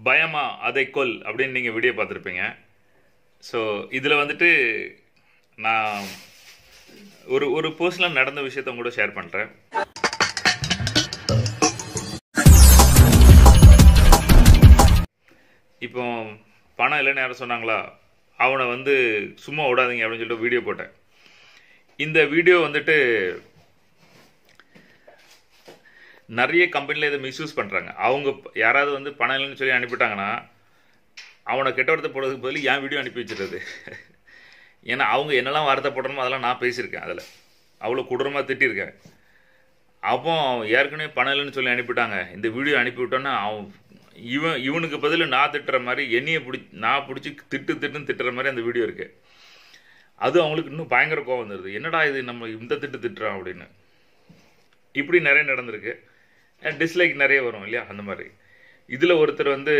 பயமா அதை கொல் அப்படின்னு நீங்கள் வீடியோ பார்த்துருப்பீங்க ஸோ இதில் வந்துட்டு நான் ஒரு ஒரு பர்சனலாக நடந்த விஷயத்த உங்க கூட ஷேர் பண்ணுறேன் இப்போ பணம் இல்லைன்னு யாரும் சொன்னாங்களா அவனை வந்து சும்மா விடாதீங்க அப்படின்னு சொல்லிட்டு வீடியோ போட்டேன் இந்த வீடியோ வந்துட்டு நிறைய கம்பெனியில் இதை மிஸ்யூஸ் பண்ணுறாங்க அவங்க யாராவது வந்து பணம் இல்லைன்னு சொல்லி அனுப்பிட்டாங்கன்னா அவனை கெட்ட வார்த்தை போடுறதுக்கு பதில் என் வீடியோ அனுப்பி வச்சிடுறது ஏன்னா அவங்க என்னெல்லாம் வார்த்தை போடணுமோ அதெல்லாம் நான் பேசியிருக்கேன் அதில் அவ்வளோ கொடூரமாக திட்டியிருக்கேன் அப்போ ஏற்கனவே பணம் இல்லைன்னு சொல்லி அனுப்பிட்டாங்க இந்த வீடியோ அனுப்பி விட்டோன்னா அவன் இவன் இவனுக்கு பதில் நான் திட்டுற மாதிரி என்னையை பிடி நான் பிடிச்சி திட்டு திட்டுன்னு திட்டுற மாதிரி அந்த வீடியோ இருக்கு அது அவங்களுக்கு இன்னும் பயங்கர கோவம் வந்துடுது என்னடா இது நம்ம இந்த திட்டு திட்டுறோம் அப்படின்னு இப்படி நிறைய நடந்திருக்கு டிஸ்லைக் நிறைய வரும் இல்லையா அந்த மாதிரி இதில் ஒருத்தர் வந்து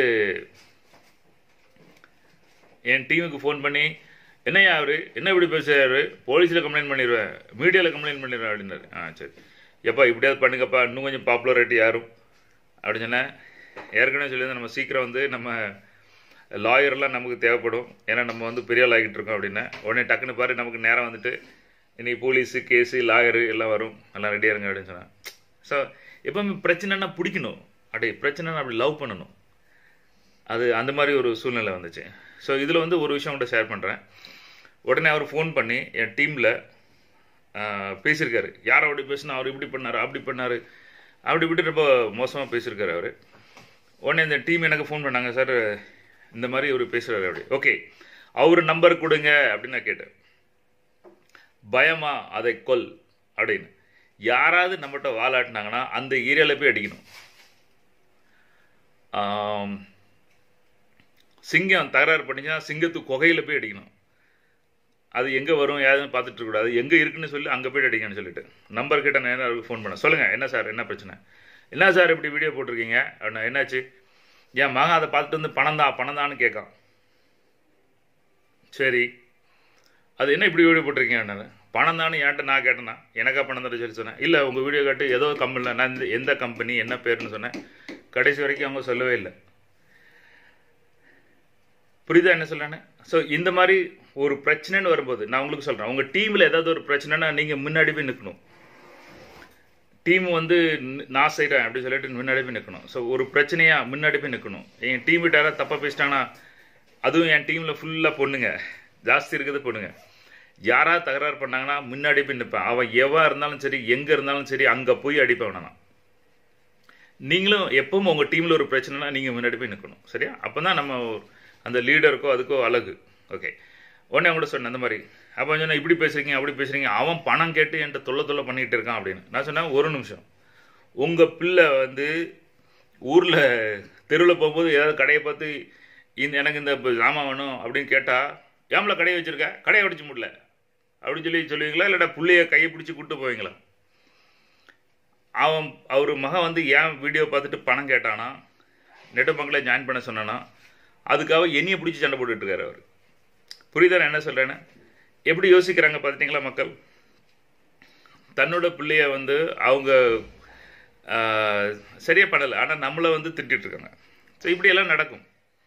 என் டீமுக்கு ஃபோன் பண்ணி என்னையா அவரு என்ன இப்படி பேசுறாரு போலீஸில் கம்ப்ளைண்ட் பண்ணிடுவேன் மீடியாவில் கம்ப்ளைண்ட் பண்ணிடுவேன் அப்படின்னாரு ஆ சரி எப்பா இப்படியாவது பண்ணுங்கப்பா இன்னும் கொஞ்சம் பாப்புலரிட்டி யாரும் அப்படின்னு சொன்னேன் ஏற்கனவே சொல்லியிருந்தேன் நம்ம சீக்கிரம் வந்து நம்ம லாயர்லாம் நமக்கு தேவைப்படும் ஏன்னா நம்ம வந்து பெரிய ஆள் ஆகிட்டு இருக்கோம் அப்படின்னு உடனே டக்குன்னு பாரு நமக்கு நேரம் வந்துட்டு இன்னைக்கு போலீஸு கேஸு லாயரு எல்லாம் வரும் எல்லாம் ரெடியாக இருங்க அப்படின்னு சொன்னேன் ஸோ எப்பவுமே பிரச்சனைனா பிடிக்கணும் அப்படி பிரச்சனைனா அப்படி லவ் பண்ணணும் அது அந்த மாதிரி ஒரு சூழ்நிலை வந்துச்சு ஸோ இதில் வந்து ஒரு விஷயம் கூட ஷேர் பண்ணுறேன் உடனே அவர் ஃபோன் பண்ணி என் டீமில் பேசியிருக்காரு யார் அப்படி பேசினா அவர் இப்படி பண்ணார் அப்படி பண்ணார் அப்படி இப்படி ரொம்ப மோசமாக பேசியிருக்காரு அவர் உடனே இந்த டீம் எனக்கு ஃபோன் பண்ணாங்க சார் இந்த மாதிரி இவர் பேசுகிறாரு அப்படி ஓகே அவர் நம்பர் கொடுங்க அப்படின்னு நான் கேட்டேன் பயமா அதை கொல் அப்படின்னு யாராவது நம்மகிட்ட வாலாட்டினாங்கன்னா அந்த ஏரியாவில் போய் அடிக்கணும் ஆம், சிங்கம் தகராறு பண்ணிச்சுன்னா சிங்கத்து குகையில் போய் அடிக்கணும் அது எங்கே வரும் யாருன்னு பார்த்துட்டு இருக்கக்கூடாது எங்கே இருக்குன்னு சொல்லி அங்கே போய் அடிக்கணும்னு சொல்லிட்டு நம்பர் கிட்ட நான் அவருக்கு ஃபோன் பண்ணேன் சொல்லுங்கள் என்ன சார் என்ன பிரச்சனை என்ன சார் இப்படி வீடியோ போட்டிருக்கீங்க அப்படின்னா என்னாச்சு என் மகன் அதை பார்த்துட்டு வந்து பணம் தான் பணம் தான்னு கேட்கான் சரி அது என்ன இப்படி வீடியோ போட்டிருக்கீங்க பணம் தானே என்கிட்ட நான் கேட்டேனா எனக்கா பணம் தர சொல்லி சொன்னேன் இல்லை உங்கள் வீடியோ காட்டு ஏதோ கம்பெனியில் நான் இந்த எந்த கம்பெனி என்ன பேருன்னு சொன்னேன் கடைசி வரைக்கும் அவங்க சொல்லவே இல்லை புரியுதா என்ன சொல்றேன்னு ஸோ இந்த மாதிரி ஒரு பிரச்சனைன்னு வரும்போது நான் உங்களுக்கு சொல்கிறேன் உங்கள் டீமில் ஏதாவது ஒரு பிரச்சனைனா நீங்கள் முன்னாடி போய் நிற்கணும் டீம் வந்து ந- நான் செய்கிறேன் அப்படி சொல்லிட்டு முன்னாடி போய் நிற்கணும் ஸோ ஒரு பிரச்சனையா முன்னாடி போய் நிற்கணும் என் டீம் விட்டு யாராவது தப்பாக பேசிட்டாங்கன்னா அதுவும் என் டீமில் ஃபுல்லாக பொண்ணுங்க ஜாஸ்தி இருக்குது பொண்ணுங்க யாராவது தகராறு பண்ணாங்கன்னா முன்னாடி போய் நிற்பேன் அவன் எவா இருந்தாலும் சரி எங்கே இருந்தாலும் சரி அங்கே போய் அடிப்பேன் நான் நீங்களும் எப்பவும் உங்கள் டீமில் ஒரு பிரச்சனைனா நீங்கள் முன்னாடி போய் நிற்கணும் சரியா அப்போ தான் நம்ம அந்த லீடருக்கோ அதுக்கோ அழகு ஓகே உடனே கூட சொன்னேன் அந்த மாதிரி அப்போ சொன்னேன் இப்படி பேசுறீங்க அப்படி பேசுறீங்க அவன் பணம் கேட்டு என்கிட்ட தொல்லை தொல்லை பண்ணிட்டு இருக்கான் அப்படின்னு நான் சொன்னேன் ஒரு நிமிஷம் உங்கள் பிள்ளை வந்து ஊரில் தெருவில் போகும்போது ஏதாவது கடையை பார்த்து இந்த எனக்கு இந்த ப- சாமான் வேணும் அப்படின்னு கேட்டால் ஏம்ல கடையை வச்சிருக்க கடையை உடைச்சு முடியல அப்படின்னு சொல்லி சொல்லுவீங்களா இல்லாட்டா பிள்ளைய கையை பிடிச்சி கூட்டு போவீங்களா அவன் அவர் மகன் வந்து ஏன் வீடியோ பார்த்துட்டு பணம் கேட்டானா நெட்டு பங்கில் ஜாயின் பண்ண சொன்னானா அதுக்காக என்னைய பிடிச்சி சண்டை போட்டுட்டு இருக்காரு அவர் புரியுதா நான் என்ன சொல்கிறேன்னு எப்படி யோசிக்கிறாங்க பார்த்துட்டிங்களா மக்கள் தன்னோட பிள்ளைய வந்து அவங்க ஆஹ், சரியா பண்ணலை ஆனால் நம்மளை வந்து திட்டிட்டு இருக்காங்க ஸோ இப்படியெல்லாம் நடக்கும்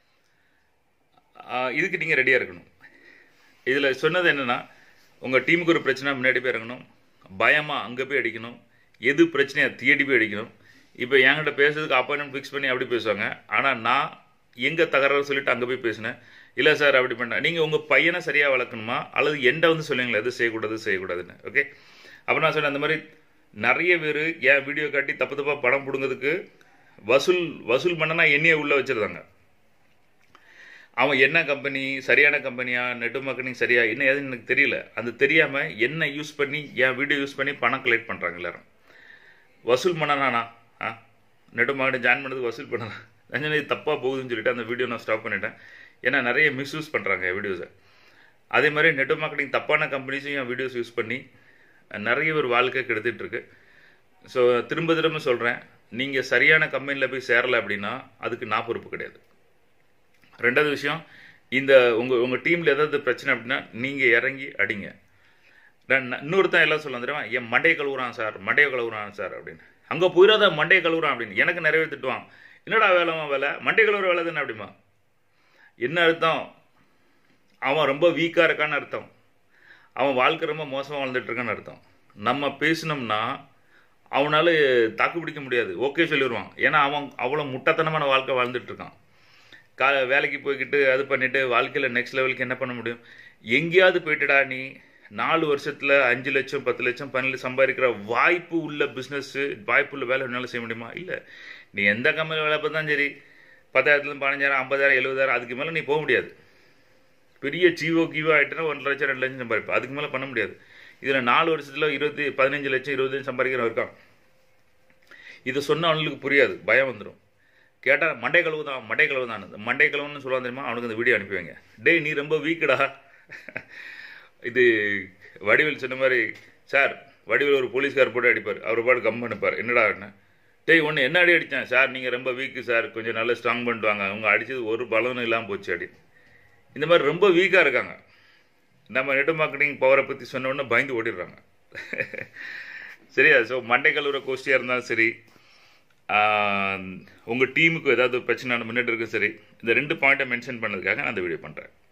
ஆஹ், இதுக்கு நீங்கள் ரெடியாக இருக்கணும் இதில் சொன்னது என்னென்னா உங்கள் டீமுக்கு ஒரு பிரச்சனை முன்னாடி போய் இறங்கணும் பயமாக அங்கே போய் அடிக்கணும் எது பிரச்சனையை தேடி போய் அடிக்கணும் இப்போ என்கிட்ட பேசுறதுக்கு அப்பாயின்மெண்ட் ஃபிக்ஸ் பண்ணி அப்படி பேசுவாங்க ஆனால் நான் எங்கே தகராறு சொல்லிட்டு அங்கே போய் பேசினேன் இல்லை சார் அப்படி பண்ண நீங்கள் உங்கள் பையனை சரியாக வளர்க்கணுமா அல்லது என்கிட்ட வந்து சொல்லுங்களேன் எது செய்யக்கூடாது செய்யக்கூடாதுன்னு ஓகே அப்போ நான் சொன்னேன் அந்த மாதிரி நிறைய பேர் என் வீடியோ காட்டி தப்பு தப்பாக படம் பிடுங்கிறதுக்கு வசூல் வசூல் பண்ணனா என்னையே உள்ளே வச்சுருந்தாங்க அவன் என்ன கம்பெனி சரியான கம்பெனியா நெட் மார்க்கெட்டிங் சரியா என்ன ஏதுன்னு எனக்கு தெரியல அது தெரியாம என்ன யூஸ் பண்ணி என் வீடியோ யூஸ் பண்ணி பணம் கலெக்ட் பண்றாங்க எல்லாரும் வசூல் பண்ணனானா ஆ நெட் மார்க்கெட்டிங் ஜாயின் பண்ணதுக்கு வசூல் பண்ணனா நான் சொன்னேன், இது தப்பா போகுதுன்னு சொல்லிட்டு அந்த வீடியோ நான் ஸ்டாப் பண்ணிட்டேன் ஏன்னா நிறைய மிஸ்யூஸ் பண்றாங்க வீடியோஸை அதே மாதிரி நெட் மார்க்கெட்டிங் தப்பான கம்பெனிஸும் என் வீடியோஸ் யூஸ் பண்ணி நிறைய ஒரு வாழ்க்கை கெடுத்துட்டு இருக்கு ஸோ திரும்ப திரும்ப சொல்கிறேன் நீங்கள் சரியான கம்பெனியில் போய் சேரலை அப்படின்னா அதுக்கு நான் பொறுப்பு கிடையாது ரெண்டாவது விஷயம் இந்த உங்கள் உங்கள் டீமில் ஏதாவது பிரச்சனை அப்படின்னா நீங்கள் இறங்கி அடிங்க நான் நான் இன்னொருத்தன் எல்லாம் சொல்ல தெரியுமா என் மண்டையை கழுவுறான் சார் மண்டையை கழுவுறான் சார் அப்படின்னு அங்கே போயிடாத மண்டையை கழுவுறான் அப்படின்னு எனக்கு நிறைய பேர் திட்டுவான் என்னடா வேலைமா வேலை மண்டை கழுவுற வேலை தானே அப்படிமா என்ன அர்த்தம் அவன் ரொம்ப வீக்காக இருக்கான்னு அர்த்தம் அவன் வாழ்க்கை ரொம்ப மோசமாக வாழ்ந்துட்டு இருக்கான்னு அர்த்தம் நம்ம பேசினோம்னா அவனால் தாக்கு பிடிக்க முடியாது ஓகே சொல்லிடுவான் ஏன்னா அவன் அவ்வளோ முட்டத்தனமான வாழ்க்கை வாழ்ந்துட்டு இருக்கான் கா வேலைக்கு போய்கிட்டு அது பண்ணிட்டு வாழ்க்கையில் நெக்ஸ்ட் லெவலுக்கு என்ன பண்ண முடியும் எங்கேயாவது போயிட்டுடா நீ நாலு வருஷத்தில் அஞ்சு லட்சம் பத்து லட்சம் பன்னெண்டு சம்பாதிக்கிற வாய்ப்பு உள்ள பிஸ்னஸ்ஸு வாய்ப்பு உள்ள வேலை என்னால் செய்ய முடியுமா இல்லை நீ எந்த கம்பெனி வேலை பார்த்தாலும் சரி பத்தாயிரத்துலேருந்து பதினஞ்சாயிரம் ஐம்பதாயிரம் எழுபதாயிரம் அதுக்கு மேலே நீ போக முடியாது பெரிய ஜீவோ கீவோ ஆகிட்டுனா ஒன்றரை லட்சம் ரெண்டு லட்சம் சம்பாதிப்பேன் அதுக்கு மேலே பண்ண முடியாது இதில் நாலு வருஷத்தில் இருபத்தி பதினஞ்சு லட்சம் இருபது லட்சம் சம்பாதிக்கிறவன் இருக்கான் இதை சொன்ன அவனுக்கு புரியாது பயம் வந்துடும் கேட்டால் மண்டை கழுவு தான் மண்டை கழுவு தான் இந்த மண்டை கழுவுன்னு சொல்லுவான் தெரியுமா அவனுக்கு அந்த வீடியோ அனுப்பி டேய் நீ ரொம்ப வீக்குடா இது வடிவேல் சொன்ன மாதிரி சார் வடிவேல் ஒரு போலீஸ்கார் போட்டு அடிப்பார் அவர் பாட்டு கம் அனுப்பார் என்னடா என்ன டேய் ஒன்று என்ன அடி அடித்தேன் சார் நீங்கள் ரொம்ப வீக்கு சார் கொஞ்சம் நல்லா ஸ்ட்ராங் பண்ணிட்டு வாங்க அவங்க அடித்தது ஒரு பலனும் இல்லாமல் போச்சு அடி இந்த மாதிரி ரொம்ப வீக்காக இருக்காங்க நம்ம நெட் மார்க்கெட்டிங் பவரை பற்றி சொன்ன உடனே பயந்து ஓடிடுறாங்க சரியா ஸோ மண்டை கழுவுற கோஷ்டியாக இருந்தாலும் சரி உங்கள் டீமுக்கு ஏதாவது பிரச்சனை முன்னேற்றம் இருக்கும் சரி இந்த ரெண்டு பாயிண்ட்டை மென்ஷன் பண்ணதுக்காக நான் அந்த வீடியோ பண்ணுறேன்